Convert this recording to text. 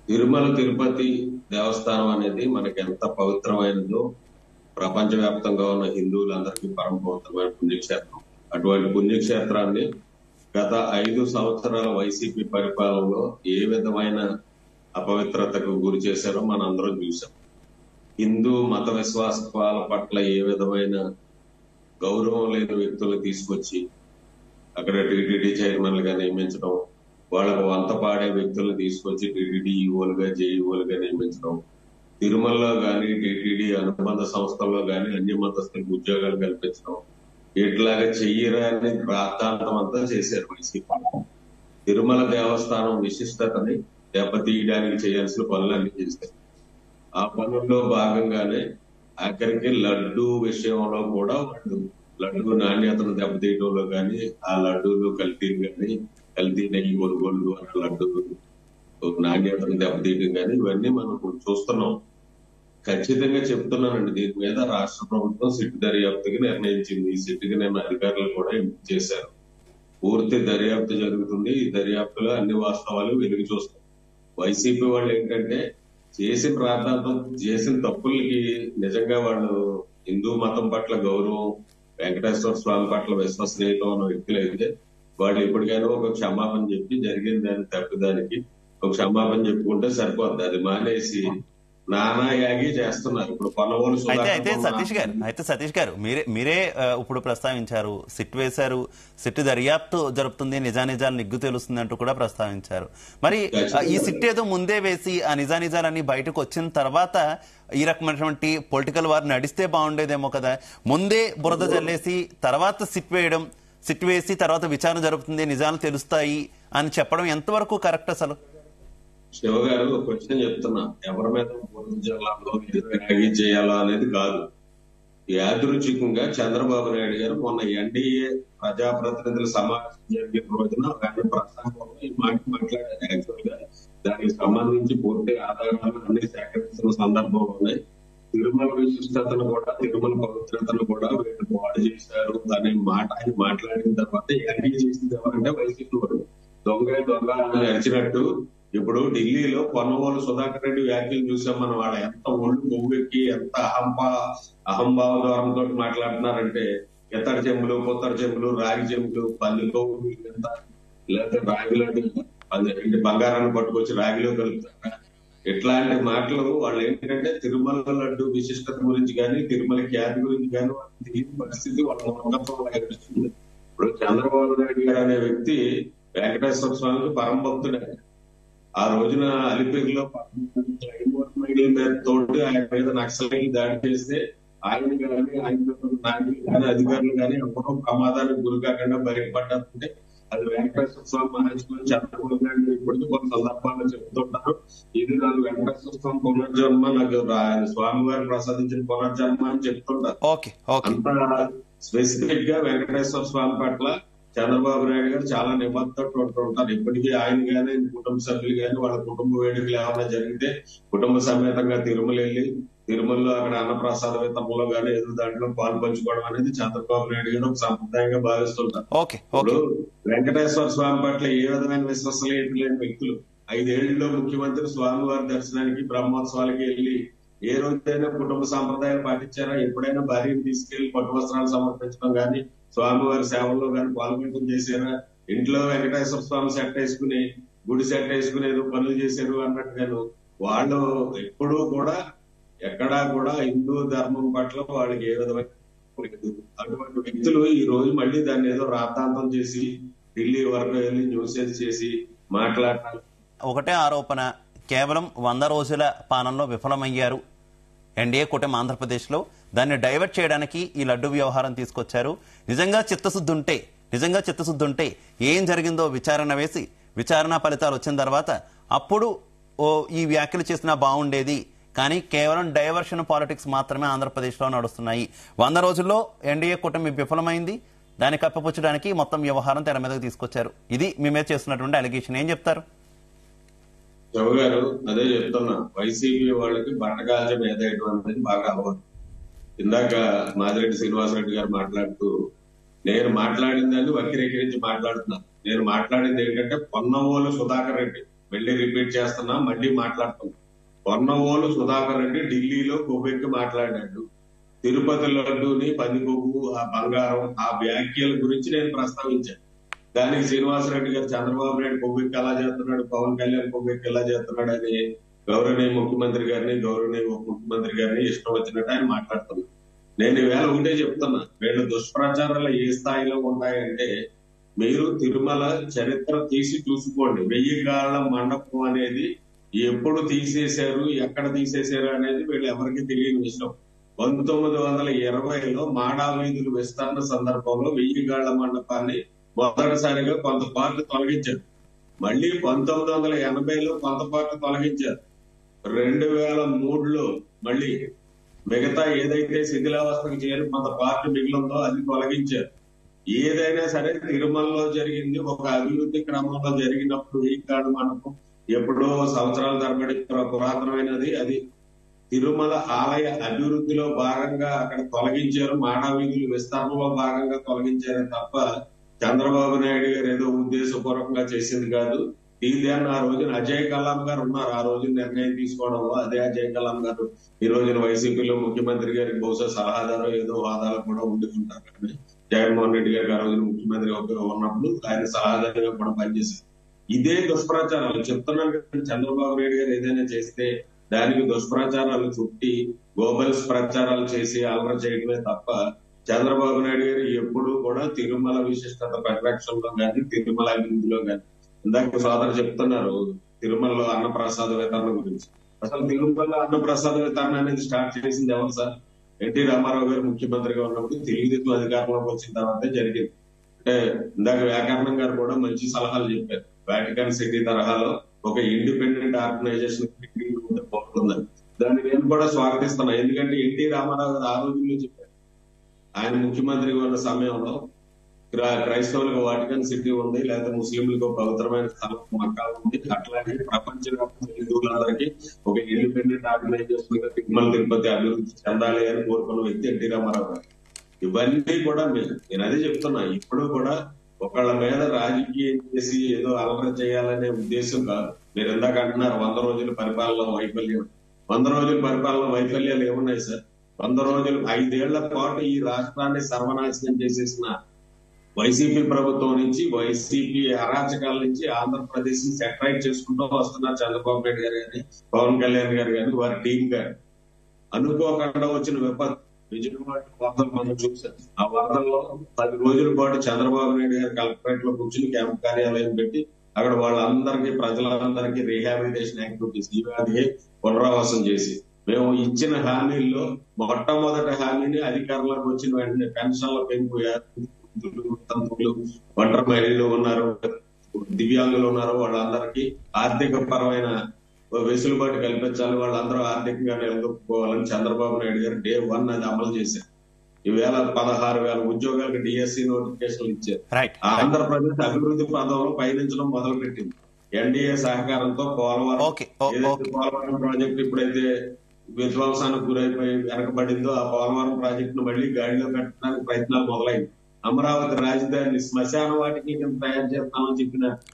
తిరుమల తిరుపతి దేవస్థానం అనేది మనకి ఎంత పవిత్రమైనదో ప్రపంచవ్యాప్తంగా ఉన్న హిందువులందరికీ పరమ పవిత్రమైన పుణ్యక్షేత్రం అటువంటి పుణ్యక్షేత్రాన్ని గత ఐదు సంవత్సరాల వైసీపీ పరిపాలనలో ఏ విధమైన అపవిత్రతకు గురి చేశారో మనందరం చూసాం హిందూ మత విశ్వాసాల పట్ల ఏ విధమైన గౌరవం లేని వ్యక్తులను తీసుకొచ్చి అక్కడ టీటీడీ చైర్మన్లుగా నియమించడం వాళ్ళకు వంత పాడే వ్యక్తులను తీసుకొచ్చి టీటీడీ ఈఓలుగా జేఈఓలుగా నియమించడం తిరుమలలో గాని టీటీడీ అనుబంధ సంస్థల్లో గాని అన్ని మతస్థులకు ఉద్యోగాలు కల్పించడం ఇట్లాగా చెయ్యరా అని ప్రార్థాంతం అంతా చేశారు వైసీపీ తిరుమల దేవస్థానం విశిష్టతని దెబ్బతీయడానికి చేయాల్సిన పనులన్నీ చేశారు ఆ పనుల్లో భాగంగానే ఆఖరికి లడ్డు విషయంలో కూడా వాళ్ళు లడ్డు నాణ్యతను దెబ్బతీయడంలో కానీ ఆ లడ్డూలు కల్తీలు కానీ కల్తీ నెయ్యి కొనుగోలు అన్న లడ్డు నాణ్యతను దెబ్బతీయడం కానీ ఇవన్నీ మనం ఇప్పుడు చూస్తున్నాం ఖచ్చితంగా చెప్తున్నానండి దీని మీద రాష్ట్ర ప్రభుత్వం సిట్ దర్యాప్తుకి నిర్ణయించింది ఈ సిట్కి నేను అధికారులు కూడా ఎంపిక చేశారు పూర్తి దర్యాప్తు జరుగుతుంది ఈ దర్యాప్తులో అన్ని వాస్తవాలు వెలుగు చూస్తాం వైసీపీ వాళ్ళు ఏంటంటే చేసిన ప్రార్థాంతం చేసిన తప్పులకి నిజంగా వాళ్ళు హిందూ మతం పట్ల గౌరవం వెంకటేశ్వర స్వామి పట్ల విశ్వసనీయత ఉన్న వ్యక్తులు అయితే వాళ్ళు ఎప్పటికైనా ఒక క్షమాపణ చెప్పి జరిగిన దాని తప్పిదానికి ఒక క్షమాపణ చెప్పుకుంటే సరిపోద్ది అది మానేసి నానా యాగి చేస్తున్నారు ఇప్పుడు కొనవోలు అయితే అయితే సుధాకర్ సతీష్ గారు అయితే సతీష్ గారు మీరే మీరే ఆ, ఇప్పుడు ప్రస్తావించారు సిట్ వేశారు సిట్ దర్యాప్తు జరుపుతుంది నిజానిజాలు నిగ్గు తెలుస్తుంది అంటూ కూడా ప్రస్తావించారు మరి ఆ, ఈ సిట్ ఏదో ముందే వేసి ఆ నిజానిజాలన్నీ బయటకు వచ్చిన తర్వాత ఈ రకమైనటువంటి పొలిటికల్ వార్ నడిస్తే బాగుండేదేమో కదా ముందే బురద జల్లేసి తర్వాత సిట్ వేయడం సిట్ వేసి తర్వాత విచారణ జరుపుతుంది నిజాలు తెలుస్తాయి అని చెప్పడం ఎంతవరకు కరెక్ట్ అసలు శివ గారు ఒక క్వశ్చన్ చెప్తున్నా ఎవరి మీద బురద జల్లాలో యాగి చేయాలో అనేది కాదు యాదృచ్ఛికంగా చంద్రబాబు నాయుడు గారు మొన్న ఎన్డీఏ ప్రజాప్రతినిధుల సమావేశం జరిగిన రోజున ఆయన ప్రసంగంలో ఈ మాట మాట్లాడారు యాక్చువల్ గా దానికి సంబంధించి పూర్తి ఆధారాలు అన్ని సేకరిస్తున్న సందర్భంలోనే తిరుమల విశిష్టతను కూడా తిరుమల పవిత్రతను కూడా వీళ్ళు పాడు చేశారు అనే మాట ఆయన మాట్లాడిన తర్వాత యాగి చేసింది ఎవరంటే వైసీపీ వారు దొంగ దొంగ అని అరిచినట్టు ఇప్పుడు ఢిల్లీలో పొన్నవోలు సుధాకర్ రెడ్డి వ్యాఖ్యలు చూసాం మనం వాళ్ళ ఎంత ఒళ్ళు కొవ్వెక్కి ఎంత అహంపా అహంభావ ద్వారంతో మాట్లాడుతున్నారంటే ఎత్తడి చెంబులు కొత్తడి చెంబులు రాగి చెంబులు పల్లెలో ఎంత లేకపోతే రాగిలో ఏంటి బంగారాన్ని పట్టుకొచ్చి రాగిలో కలుపుతారా ఇట్లాంటి మాటలు వాళ్ళు ఏంటంటే తిరుమల లడ్డు విశిష్టత గురించి కానీ తిరుమల ఖ్యాతి గురించి కానీ వాళ్ళకి తెలియని పరిస్థితి వాళ్ళ మూర్ఖత్వం కనిపిస్తుంది ఇప్పుడు చంద్రబాబు నాయుడు గారు అనే వ్యక్తి వెంకటేశ్వర స్వామికి పరమ భక్తుడే ఆ రోజున అలిపిరిలో ఐదు మీద తోటి ఆయన మీద నక్సలైట్లు దాడి చేస్తే ఆయన కానీ ఆయన నాయకులు కానీ అధికారులు కానీ ఎప్పుడో ప్రమాదానికి గురి కాకుండా బయటపడ్డారంటే అది వెంకటేశ్వర స్వామి మహారాజులు చంద్రబాబు నాయుడు ఇప్పటికీ కొన్ని సందర్భాల్లో చెప్తుంటారు ఇది నాకు వెంకటేశ్వర స్వామి పునర్జన్మ నాకు రా- స్వామి వారు ప్రసాదించిన పునర్జన్మ అని చెప్తుంటారు ఓకే ఓకే అంత స్పెసిఫిక్ గా వెంకటేశ్వర స్వామి పట్ల చంద్రబాబు నాయుడు గారు చాలా నిబద్ధత ఉంటారు ఇప్పటికీ ఆయన గానీ కుటుంబ సభ్యులు గానీ వాళ్ళ కుటుంబ వేడుకలు ఏమైనా జరిగితే కుటుంబ సమేతంగా తిరుమల వెళ్ళి తిరుమలలో అక్కడ అన్నప్రసాద వితరణలో గానీ ఏదో దాంట్లో పాలు పంచుకోవడం అనేది చంద్రబాబు నాయుడు గారు ఒక సంప్రదాయంగా భావిస్తుంటారు ఓకే ఓకే ఇప్పుడు వెంకటేశ్వర స్వామి పట్ల ఏ విధమైన విశ్వసనీయత లేని వ్యక్తులు ఐదేళ్లలో ముఖ్యమంత్రి స్వామి వారి దర్శనానికి బ్రహ్మోత్సవాలకి వెళ్ళి ఏ రోజైనా కుటుంబ సాంప్రదాయాలు పాటించారా ఎప్పుడైనా భార్యను తీసుకెళ్లి పట్టు వస్త్రాలు సమర్పించడం గాని స్వామి వారి సేవల్లో గాని పాల్గొనడం చేశారా ఇంట్లో వెంకటేశ్వర స్వామి సెట్ వేసుకుని గుడి సెట్ వేసుకుని ఏదో పనులు చేశారు అన్నట్టుగాను వాళ్ళు ఎప్పుడూ కూడా ఎక్కడా కూడా హిందూ ధర్మం పట్ల వాళ్ళకి ఏ విధమైన లేదు. అటువంటి వ్యక్తులు ఈ రోజు మళ్ళీ దాన్ని ఏదో రాద్ధాంతం చేసి ఢిల్లీ వరకు వెళ్ళి న్యూసెస్ చేసి మాట్లాడాలి ఒకటే ఆరోపణ కేవలం వంద రోజుల పాలనలో విఫలమయ్యారు ఎన్డీఏ కూటమి ఆంధ్రప్రదేశ్లో దాన్ని డైవర్ట్ చేయడానికి ఈ లడ్డు వ్యవహారం తీసుకొచ్చారు నిజంగా చిత్తశుద్ధి ఉంటే నిజంగా చిత్తశుద్ధి ఉంటే ఏం జరిగిందో విచారణ వేసి విచారణ ఫలితాలు వచ్చిన తర్వాత అప్పుడు ఓ ఈ వ్యాఖ్యలు చేసినా బాగుండేది కానీ కేవలం డైవర్షన్ పాలిటిక్స్ మాత్రమే ఆంధ్రప్రదేశ్లో నడుస్తున్నాయి వంద రోజుల్లో ఎన్డీఏ కూటమి విఫలమైంది దాన్ని కప్పిపుచ్చడానికి మొత్తం వ్యవహారం తెర మీదకి తీసుకొచ్చారు ఇది మీ మీద చేస్తున్నటువంటి అలిగేషన్ ఏం చెప్తారు శివ గారు అదే చెప్తున్నా వైసీపీ వాళ్ళకి బండకాల్చం ఏదేయడం అనేది బాగా అలవాటు ఇందాక మాదిరెడ్డి శ్రీనివాసరెడ్డి గారు మాట్లాడుతూ నేను మాట్లాడిన దాన్ని వక్రీకరించి మాట్లాడుతున్నా నేను మాట్లాడింది ఏంటంటే పొన్నవోలు సుధాకర్ రెడ్డి మళ్ళీ రిపీట్ చేస్తున్నా మళ్ళీ మాట్లాడుతున్నా పొన్నవోలు సుధాకర్ రెడ్డి ఢిల్లీలో కొవ్వెక్కి మాట్లాడాడు తిరుపతి లడ్డూని పందికొవ్వు ఆ బంగారం ఆ వ్యాఖ్యల గురించి నేను ప్రస్తావించాను దానికి శ్రీనివాసరెడ్డి గారు చంద్రబాబు నాయుడు కొవ్వెక్కి ఎలా చేస్తున్నాడు పవన్ కళ్యాణ్ కొవ్వెక్కి ఎలా చేస్తున్నాడు అని గౌరవనీయ ముఖ్యమంత్రి గారిని గౌరవనీయ ఉప ముఖ్యమంత్రి గారిని ఇష్టం వచ్చినట్టు ఆయన మాట్లాడుతున్నారు నేను ఈవేళ ఒకటే చెప్తున్నా వీళ్ళ దుష్ప్రచారాలు ఏ స్థాయిలో ఉంటాయంటే మీరు తిరుమల చరిత్ర తీసి చూసుకోండి వెయ్యి గాళ్ల మండపం అనేది ఎప్పుడు తీసేశారు ఎక్కడ తీసేశారు అనేది వీళ్ళు ఎవరికి తెలియని విషయం పంతొమ్మిది వందల ఇరవైలో మాడా వీధులు విస్తరణ సందర్భంలో వెయ్యి గాళ్ల మండపాన్ని మొదటిసారిగా కొంత పార్టీ తొలగించారు మళ్ళీ పంతొమ్మిది వందల ఎనభైలో కొంత పార్టీ తొలగించారు రెండు వేల మూడులో మళ్ళీ మిగతా ఏదైతే శిథిలావస్థకు చేరి కొంత పార్టీ మిగిలిందో అది తొలగించారు ఏదైనా సరే తిరుమలలో జరిగింది ఒక అభివృద్ధి క్రమంలో జరిగినప్పుడు ఈ కాడు మండపం ఎప్పుడో సంవత్సరాల తరబడి పురాతనమైనది అది తిరుమల ఆలయ అభివృద్ధిలో భాగంగా అక్కడ తొలగించారు మానవీధులు విస్తరణలో భాగంగా తొలగించారే తప్ప చంద్రబాబు నాయుడు గారు ఏదో ఉద్దేశపూర్వకంగా చేసింది కాదు దీని ఆ రోజున అజయ్ కలాం గారు ఉన్నారు ఆ రోజు నిర్ణయం తీసుకోవడంలో అదే అజయ్ కలాం గారు ఈ రోజున వైసీపీలో ముఖ్యమంత్రి గారికి బహుశా సలహాదారు ఏదో హోదాలు కూడా ఉండి ఉంటారు కానీ జగన్మోహన్ రెడ్డి గారికి ఆ రోజున ముఖ్యమంత్రి ఉన్నప్పుడు ఆయన సలహాదారుగా కూడా పనిచేశారు ఇదే దుష్ప్రచారాలు చెప్తున్నాను కదా చంద్రబాబు నాయుడు గారు ఏదైనా చేస్తే దానికి దుష్ప్రచారాలు చుట్టి గోబల్స్ ప్రచారాలు చేసి అలర చేయడమే తప్ప చంద్రబాబు నాయుడు గారు ఎప్పుడు కూడా తిరుమల విశిష్టత పరిరక్షణలో కానీ తిరుమల అభివృద్ధిలో కానీ ఇందాక సోదరు చెప్తున్నారు తిరుమలలో అన్నప్రసాద వితరణ గురించి అసలు తిరుమల అన్నప్రసాద వితరణ అనేది స్టార్ట్ చేసింది ఎవరు సార్ ఎన్టీ రామారావు గారు ముఖ్యమంత్రిగా ఉన్నప్పుడు తెలుగుదేశం అధికారంలోకి వచ్చిన తర్వాతే జరిగింది అంటే ఇందాక వ్యాకరణం గారు కూడా మంచి సలహాలు చెప్పారు వాటికన్ సిటీ తరహాలో ఒక ఇండిపెండెంట్ ఆర్గనైజేషన్ బాగుంటుందని దాన్ని నేను కూడా స్వాగతిస్తున్నా ఎందుకంటే ఎన్టీ రామారావు గారు ఆ రోజుల్లో చెప్పారు ఆయన ముఖ్యమంత్రిగా ఉన్న సమయంలో క్రైస్తవులకు వాటికన్ సిటీ ఉంది లేదా ముస్లింలకు పవిత్రమైన స్థలం మక్కా ఉంది అట్లాగే ప్రపంచ హిందువులందరికీ ఒక ఇండిపెండెంట్ ఆర్గనైజేషన్ గా తిరుమల తిరుపతి అభివృద్ధి చెందాలి అని కోరుకున్న వ్యక్తి ఎన్టీ రామారావు గారు ఇవన్నీ కూడా నేను అదే చెప్తున్నా ఇప్పుడు కూడా ఒకళ్ళ మీద రాజకీయం చేసి ఏదో అలర చేయాలనే ఉద్దేశం కాదు మీరు ఎందాక అంటున్నారు వంద రోజుల పరిపాలన వైఫల్యం వంద రోజుల పరిపాలన వైఫల్యాలు ఏమున్నాయి సార్ వంద రోజులు ఐదేళ్ల పాటు ఈ రాష్ట్రాన్ని సర్వనాశనం చేసేసిన వైసీపీ ప్రభుత్వం నుంచి వైసీపీ అరాచకాల నుంచి ఆంధ్రప్రదేశ్ ని సెటరైట్ చేసుకుంటూ వస్తున్నారు చంద్రబాబు నాయుడు గారు కానీ పవన్ కళ్యాణ్ గారు కానీ వారి టీం గారు అనుకోకుండా వచ్చిన విపత్తు విజయవాడ వార్తలు మనం చూసాం ఆ వార్తల్లో పది రోజుల పాటు చంద్రబాబు నాయుడు గారు కలెక్టరేట్ లో కూర్చుని క్యాంప్ కార్యాలయం పెట్టి అక్కడ వాళ్ళందరికీ ప్రజలందరికీ రీహాబిలిటేషన్ యాక్టివిటీస్ ఈ వ్యాధికి పునరావాసం చేసి మేము ఇచ్చిన హామీల్లో మొట్టమొదటి హామీని అధికారంలోకి వచ్చిన వెంటనే పెన్షన్ల పెంపు తంతువులు ఒంటరి మహిళలు ఉన్నారు దివ్యాంగులు ఉన్నారు వాళ్ళందరికీ ఆర్థిక పరమైన వెసులుబాటు కల్పించాలి వాళ్ళందరూ ఆర్థికంగా నిలదొక్కుకోవాలని చంద్రబాబు నాయుడు గారు డే వన్ అది అమలు చేశారు ఈవేళ పదహారు వేల ఉద్యోగాలకు డిఎస్సి నోటిఫికేషన్లు ఇచ్చారు ఆంధ్రప్రదేశ్ అభివృద్ధి పదంలో పయనించడం మొదలు పెట్టింది ఎన్డీఏ సహకారంతో పోలవరం ఏదైతే పోలవరం ప్రాజెక్టు ఇప్పుడైతే విధ్వంసానికి గురైపోయి వెనకబడిందో ఆ పోలవరం ప్రాజెక్టు ను మళ్ళీ గాడిలో పెట్టడానికి ప్రయత్నాలు మొదలైంది అమరావతి రాజధాని శ్మశాన వాటికి తయారు చేస్తామని చెప్పిన